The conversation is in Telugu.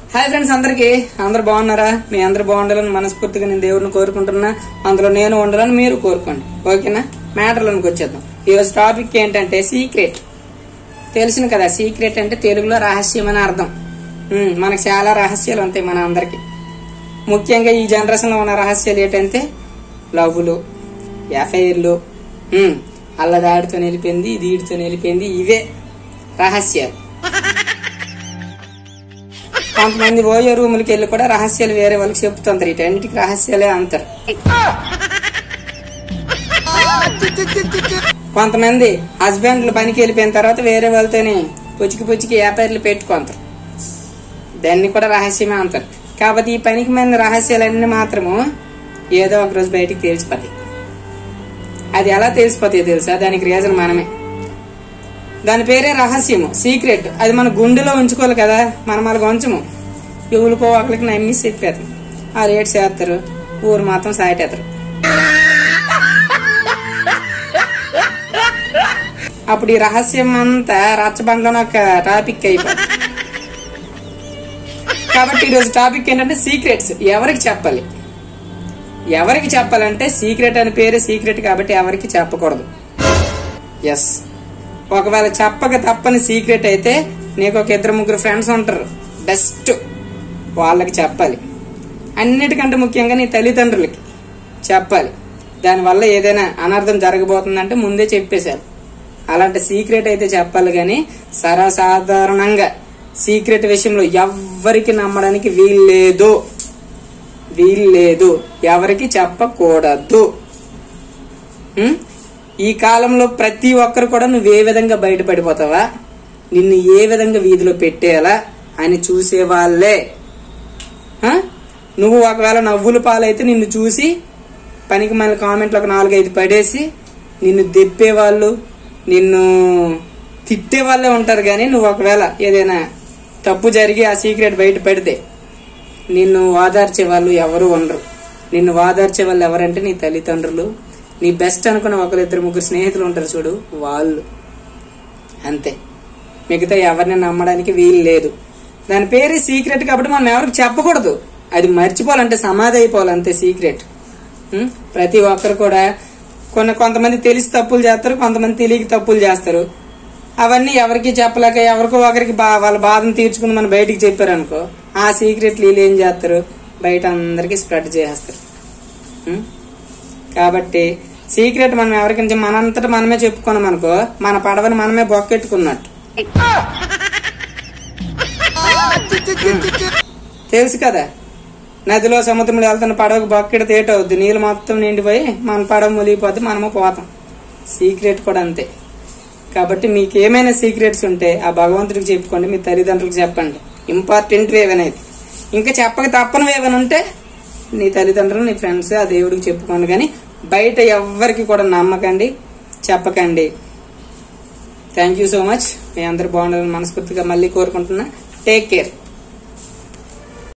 హాయ్ ఫ్రెండ్స్ అందరికి అందరు బాగున్నారా మీ అందరు బాగుండాలని మనస్ఫూర్తిగా నేను దేవుడిని కోరుకుంటున్నా అందులో నేను ఉండాలని మీరు కోరుకోండి ఓకేనా మ్యాటర్లోనికి వచ్చేద్దాం ఈరోజు టాపిక్ ఏంటంటే సీక్రెట్ తెలిసిన కదా సీక్రెట్ అంటే తెలుగులో రహస్యం అని అర్థం ఉమ్, మనకు చాలా రహస్యాలు ఉంటాయి మన అందరికి ముఖ్యంగా ఈ జనరేషన్ లో ఉన్న రహస్యాలు ఏంటంటే లవ్లు ఎఫ్ఐఆర్లు అల్లదాడితో నిలిపింది దీడితో నిలిపింది ఇవే రహస్యాలు కొంతమంది ఓయో రూములకి వెళ్ళి కూడా రహస్యాలు వేరే వాళ్ళకి చెప్తుంటారు ఇటన్నిటికి రహస్యాలే అంటారు కొంతమంది హస్బెండ్లు పనికి వెళ్ళిపోయిన తర్వాత వేరే వాళ్ళతోని పుచ్చికి పుచ్చికి వ్యాపారులు పెట్టుకుంటారు దాన్ని కూడా రహస్యమే అంటారు కాబట్టి ఈ పనికి మంది రహస్యాలన్నీ మాత్రము ఏదో ఒక రోజు బయటికి తెలిసిపోతాయి అది ఎలా తెలిసిపోతాయి తెలుసా దానికి రీజన్ మనమే దాని పేరే రహస్యము సీక్రెట్ అది మన గుండెలో ఉంచుకోవాలి కదా మనం అలాగ ఉంచము ఎవరికో ఒకరికి నమ్మి చెప్పేది ఆ రేట్ చేస్తారు ఊరు మాత్రం సాయటేస్తారు అప్పుడు ఈ రహస్యం అంతా రచ్చబండలోనే ఒక టాపిక్ అయిపోయింది కాబట్టి ఈరోజు టాపిక్ ఏంటంటే సీక్రెట్స్ ఎవరికి చెప్పాలి ఎవరికి చెప్పాలంటే సీక్రెట్ అని పేరు సీక్రెట్ కాబట్టి ఎవరికి చెప్పకూడదు ఎస్ ఒకవేళ చెప్పక తప్పని సీక్రెట్ అయితే నీకు ఒక ఇద్దరు ముగ్గురు ఫ్రెండ్స్ ఉంటారు బెస్ట్ వాళ్ళకి చెప్పాలి అన్నిటికంటే ముఖ్యంగా నీ తల్లిదండ్రులకి చెప్పాలి దానివల్ల ఏదైనా అనర్థం జరగబోతుందంటే ముందే చెప్పేశారు అలాంటి సీక్రెట్ అయితే చెప్పాలి కానీ సర్వసాధారణంగా సీక్రెట్ విషయంలో ఎవ్వరికి నమ్మడానికి వీల్లేదు వీల్లేదు ఎవరికి చెప్పకూడదు ఉం? ఈ కాలంలో ప్రతి ఒక్కరు కూడా నువ్వు ఏ విధంగా బయటపడిపోతావా నిన్ను ఏ విధంగా వీధిలో పెట్టేయాలా అని చూసే వాళ్ళే ఆ? నువ్వు ఒకవేళ నవ్వుల పాలైతే నిన్ను చూసి పనికి మళ్ళీ కామెంట్లు ఒక నాలుగైదు పడేసి నిన్ను దెప్పేవాళ్ళు నిన్ను తిట్టే వాళ్ళే ఉంటారు కానీ నువ్వు ఒకవేళ ఏదైనా తప్పు జరిగి ఆ సీక్రెట్ బయట పెడితే నిన్ను వాదార్చే వాళ్ళు ఎవరు ఉండరు నిన్ను వాదార్చే వాళ్ళు ఎవరంటే నీ తల్లిదండ్రులు నీ బెస్ట్ అనుకున్న ఒకరిద్దరు ముగ్గురు స్నేహితులు ఉంటారు చూడు వాళ్ళు అంతే మిగతా ఎవరిని నమ్మడానికి వీలు లేదు దాని పేరు సీక్రెట్ కాబట్టి మనం ఎవరికి చెప్పకూడదు అది మర్చిపోవాలంటే సమాధి అయిపోవాలంతే సీక్రెట్ ఉం? ప్రతి ఒక్కరు కూడా కొన్ని కొంతమంది తెలిసి తప్పులు చేస్తారు కొంతమంది తెలియక తప్పులు చేస్తారు అవన్నీ ఎవరికి చెప్పలేక ఎవరికో ఒకరికి బా వాళ్ళ బాధను తీర్చుకుని మనం బయటికి చెప్పారనుకో ఆ సీక్రెట్లు వీళ్ళు ఏం చేస్తారు బయట అందరికి స్ప్రెడ్ చేసేస్తారు ఉం? కాబట్టి సీక్రెట్ మనం ఎవరికి నుంచి మనంతట మనమే చెప్పుకున్నాం అనుకో మన పడవని మనమే బొక్కెట్టుకున్నట్టు తెలుసు కదా నదిలో సముద్రంలో వెళ్తున్న పడవకు బొక్కెడితే ఏటవుద్ది నీళ్ళు మొత్తం నిండిపోయి మన పడవ మునిగిపోద్ది మనము పోతాం సీక్రెట్ కూడా అంతే కాబట్టి మీకు ఏమైనా సీక్రెట్స్ ఉంటే ఆ భగవంతుడికి చెప్పుకోండి మీ తల్లిదండ్రులకు చెప్పండి ఇంపార్టెంట్ ఏవైనా అయితే ఇంకా చెప్పక తప్పనివి ఏమైనా ఉంటే నీ తల్లిదండ్రులు నీ ఫ్రెండ్స్ ఆ దేవుడికి చెప్పుకోండి కానీ బయట ఎవ్వరికి కూడా నమ్మకండి చెప్పకండి థ్యాంక్ యూ సో మచ్ మీ అందరు బాగుండాలని మనస్ఫూర్తిగా మళ్ళీ కోరుకుంటున్నా టేక్ కేర్